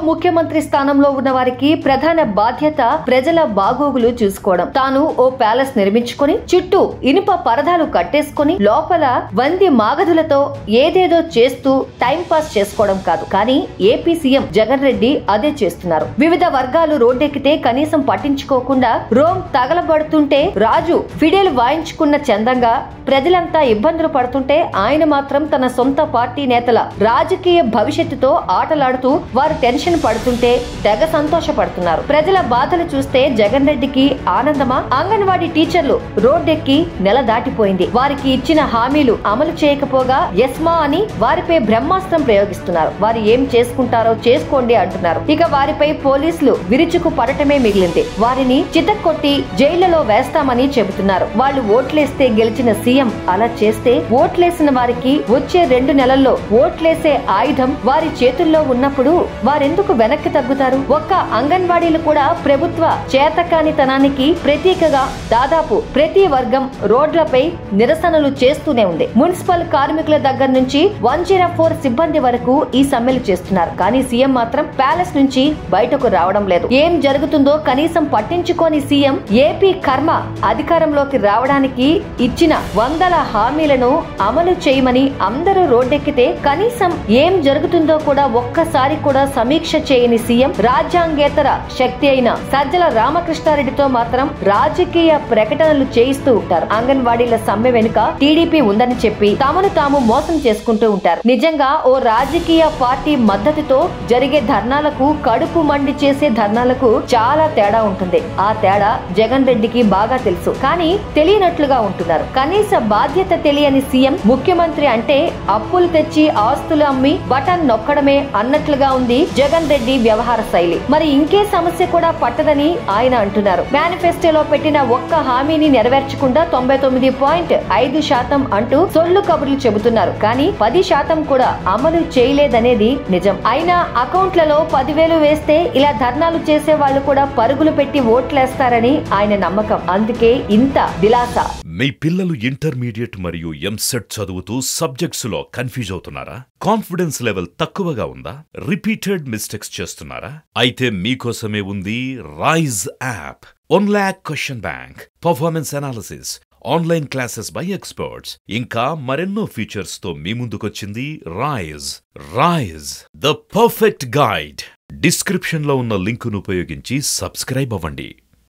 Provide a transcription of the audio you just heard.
ముఖ్యమంత్రి స్థానంలో ఉన్న వారికి ప్రధాన బాధ్యత ప్రజల బాగోగులు చూసుకోవడం తాను ఓ ప్యాలెస్ నిర్మించుకొని చుట్టూ ఇనుప పరదాలు కట్టేసుకొని లోపల వంది మాగధులతో ఏదేదో చేస్తూ టైం పాస్ చేసుకోవడం కాదు కానీ ఏపీ సీఎం జగన్ రెడ్డి అదే చేస్తున్నారు వివిధ వర్గాలు రోడ్డెక్కితే కనీసం పట్టించుకోకుండా రోమ్ తగలబడుతుంటే రాజు ఫిడేల్ వాయించుకున్న చందంగా ప్రజలంతా ఇబ్బందులు పడుతుంటే ఆయన మాత్రం తన సొంత పార్టీ నేతల రాజకీయ భవిష్యత్తుతో ఆటలాడుతూ వారు టెన్షన్ పడుతుంటే తెగ సంతోషపడుతున్నారు ప్రజల బాధలు చూస్తే జగన్ రెడ్డికి ఆనందమా అంగన్వాడీ టీచర్లు రోడ్డెక్కి నెల దాటిపోయింది వారికి ఇచ్చిన హామీలు అమలు చేయకపోగా ఎస్మా అని వారిపై బ్రహ్మాస్త్రం ప్రయోగిస్తున్నారు వారు ఏం చేసుకుంటారో చేసుకోండి అంటున్నారు ఇక వారిపై పోలీసులు విరుచుకు పడటమే మిగిలింది వారిని చితక్కొట్టి జైళ్లలో వేస్తామని చెబుతున్నారు వాళ్ళు ఓట్లేస్తే గెలిచిన సీఎం అలా చేస్తే ఓట్లేసిన వారికి వచ్చే రెండు నెలల్లో ఓట్లేసే ఆయుధం వారి చేతుల్లో ఉన్నప్పుడు వారెందుకు వెనక్కి తగ్గుతారు ఒక్క అంగన్వాడీలు కూడా ప్రభుత్వ చేతకానితనానికి ప్రతీకగా దాదాపు ప్రతి వర్గం రోడ్లపై నిరసనలు చేస్తూనే ఉంది మున్సిపల్ కార్మికుల దగ్గర నుంచి వన్ జీరో ఫోర్ సిబ్బంది వరకు ఈ సమ్మెలు చేస్తున్నారు కానీ సీఎం మాత్రం ప్యాలెస్ నుంచి బయటకు రావడం లేదు ఏం జరుగుతుందో కనీసం పట్టించుకోని సీఎం ఏపీ కర్మ అధికారంలోకి రావడానికి ఇచ్చిన వందల హామీలను అమలు చేయమని అందరూ రోడ్డెక్కితే కనీసం ఏం జరుగుతుందో కూడా ఒక్కసారి కూడా సమీక్ష చేయని సీఎం రాజ్యాంగేతర శక్తి అయిన సజ్జల రామకృష్ణారెడ్డితో మాత్రం రాజకీయ ప్రకటనలు చేయిస్తూ ఉంటారు అంగన్వాడీల సమ్మె వెనుక టీడీపీ ఉందని చెప్పి తమను తాము మోసం చేసుకుంటూ ఉంటారు నిజంగా ఓ రాజకీయ పార్టీ మద్దతుతో జరిగే ధర్నాలకు కడుపు మండి చేసే ధర్నాలకు చాలా తేడా ఉంటుంది ఆ తేడా జగన్ రెడ్డికి బాగా తెలుసు కానీ తెలియనట్లుగా ఉంటున్నారు కనీస బాధ్యత తెలియని సీఎం ముఖ్యమంత్రి అంటే అప్పులు తెచ్చి ఆస్తులు అమ్మి బటన్ నొక్కడమే అన్నట్లుగా ఉంది జగన్ రెడ్డి వ్యవహార శైలి మరి ఇంకే సమస్య కూడా పట్టదని ఆయన అంటున్నారు మేనిఫెస్టోలో పెట్టిన ఒక్క హామీని నెరవేర్చకుండా తొంభై తొమ్మిది పాయింట్ ఐదు శాతం అంటూ సొల్లు కబుర్లు చెబుతున్నారు కానీ పది శాతం కూడా అమలు చేయలేదనేది నిజం అయినా అకౌంట్లలో పదివేలు వేస్తే ఇలా ధర్నాలు చేసే వాళ్ళు కూడా పరుగులు పెట్టి ఓట్లేస్తారని ఆయన నమ్మకం అందుకే ఇంత దిలాస మీ పిల్లలు ఇంటర్మీడియట్ మరియు ఎంసెట్ చదువుతూ సబ్జెక్ట్స్ లో కన్ఫ్యూజ్ అవుతున్నారా కాన్ఫిడెన్స్ లెవెల్ తక్కువగా ఉందా రిపీటెడ్ మిస్టేక్స్ చేస్తున్నారా అయితే మీకోసమే ఉంది Rise app one lakh question bank performance analysis online classes by experts ఇంకా మరెన్నో ఫీచర్స్ తో మీ ముందుకొచ్చింది Rise Rise the perfect guide description లో ఉన్న లింకును ఉపయోగించి సబ్స్క్రైబ్ అవ్వండి